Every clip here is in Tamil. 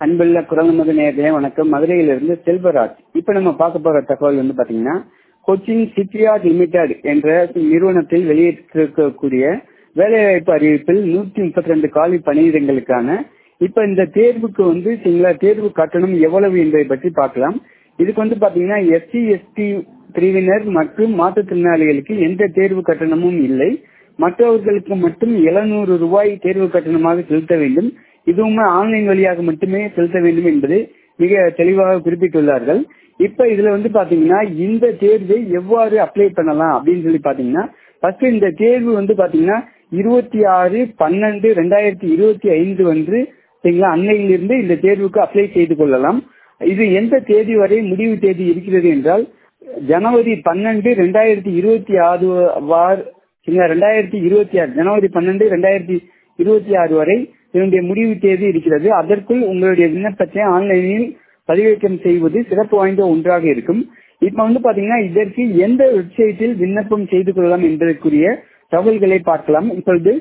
அன்புள்ள குரல்மது நேர்களே வணக்கம் மதுரையிலிருந்து செல்வராஜ் இப்ப நம்ம பார்க்க போற தகவல் வந்து பாத்தீங்கன்னா கொச்சின் சிப்யார்ட் லிமிடெட் என்ற நிறுவனத்தில் வெளியிட்டிருக்கக்கூடிய வேலைவாய்ப்பு அறிவிப்பில் நூத்தி முப்பத்தி ரெண்டு காலி பணியிடங்களுக்கான இப்ப இந்த தேர்வுக்கு வந்து சரிங்களா தேர்வு கட்டணம் எவ்வளவு என்பதை பற்றி பார்க்கலாம் இதுக்கு வந்து பாத்தீங்கன்னா எஸ்சி எஸ்டி பிரிவினர் மற்றும் மாற்றுத்திறனாளிகளுக்கு எந்த தேர்வு கட்டணமும் இல்லை மற்றவர்களுக்கு மட்டும் எழுநூறு ரூபாய் தேர்வு கட்டணமாக செலுத்த வேண்டும் இதுவுமே ஆன்லைன் வழியாக மட்டுமே செலுத்த வேண்டும் என்பது மிக தெளிவாக குறிப்பிட்டுள்ளார்கள் இப்ப இதுல வந்து பாத்தீங்கன்னா இந்த தேர்வை எவ்வாறு அப்ளை பண்ணலாம் அப்படின்னு சொல்லி பாத்தீங்கன்னா ஃபர்ஸ்ட் இந்த தேர்வு வந்து பாத்தீங்கன்னா இருபத்தி ஆறு பன்னெண்டு ரெண்டாயிரத்தி இருபத்தி ஐந்து வந்து சரிங்களா அன்னையிலிருந்து இந்த தேர்வுக்கு அப்ளை செய்து கொள்ளலாம் இது எந்த தேதி வரை முடிவு தேதி இருக்கிறது என்றால் ஜனவரி பன்னெண்டு ரெண்டாயிரத்தி இருபத்தி ஆறு வார் ரெண்டாயிரத்தி இருபத்தி ஆறு ஜனவரி பன்னெண்டு ரெண்டாயிரத்தி இருபத்தி ஆறு வரை இதனுடைய முடிவு தேதி இருக்கிறது அதற்குள் உங்களுடைய விண்ணப்பத்தை ஆன்லைனில் பதிவேற்றம் செய்வது சிறப்பு வாய்ந்த ஒன்றாக இருக்கும் இப்ப வந்து பாத்தீங்கன்னா இதற்கு எந்த வெப்சைட்டில் விண்ணப்பம் செய்து கொள்ளலாம் என்பதற்குரிய தகவல்களை பார்க்கலாம் இப்பொழுது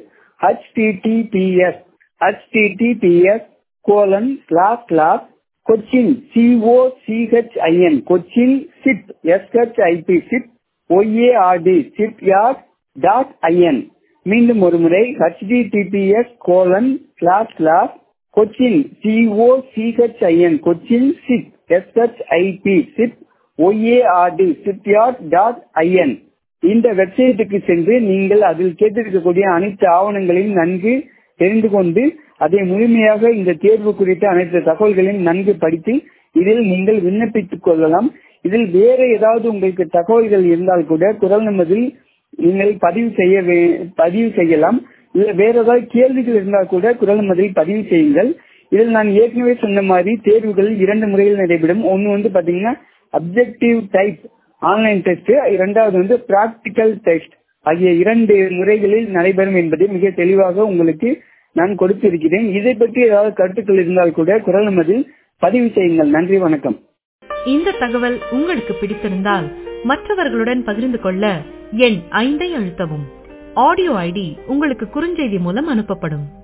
HTTPS HTTPS colon slash slash Cochin CO CHIN Cochin ship SHIP ship YARD ship yard dot IN மீண்டும் ஒரு முறை HTTPS colon slash slash Cochin CO CHIN Cochin ship SHIP ship YARD shipyard dot IN இந்த வெப்சைட்டுக்கு சென்று நீங்கள் அதில் கேட்டிருக்கக்கூடிய அனைத்து ஆவணங்களையும் நன்கு தெரிந்து கொண்டு அதை முழுமையாக இந்த தேர்வு குறித்த அனைத்து தகவல்களையும் நன்கு படித்து இதில் நீங்கள் விண்ணப்பித்துக் கொள்ளலாம் இதில் வேற ஏதாவது உங்களுக்கு தகவல்கள் இருந்தால் கூட குரல் நமதில் நீங்கள் பதிவு செய்ய பதிவு செய்யலாம் இல்ல வேற ஏதாவது கேள்விகள் இருந்தால் கூட குரல் மதில் பதிவு செய்யுங்கள் இதில் நான் ஏற்கனவே சொன்ன மாதிரி தேர்வுகள் இரண்டு முறையில் நடைபெறும் ஒன்னு வந்து பாத்தீங்கன்னா அப்ஜெக்டிவ் டைப் ஆன்லைன் டெஸ்ட் இரண்டாவது வந்து பிராக்டிக்கல் டெஸ்ட் ஆகிய இரண்டு முறைகளில் நடைபெறும் என்பதை மிக தெளிவாக உங்களுக்கு நான் கொடுத்திருக்கிறேன் இதை பற்றி ஏதாவது கருத்துக்கள் இருந்தால் கூட குரல் மதில் பதிவு செய்யுங்கள் நன்றி வணக்கம் இந்த தகவல் உங்களுக்கு பிடித்திருந்தால் மற்றவர்களுடன் பகிர்ந்து கொள்ள எண் ஐந்தை அழுத்தவும் ஆடியோ ஐடி உங்களுக்கு குறுஞ்செய்தி மூலம் அனுப்பப்படும்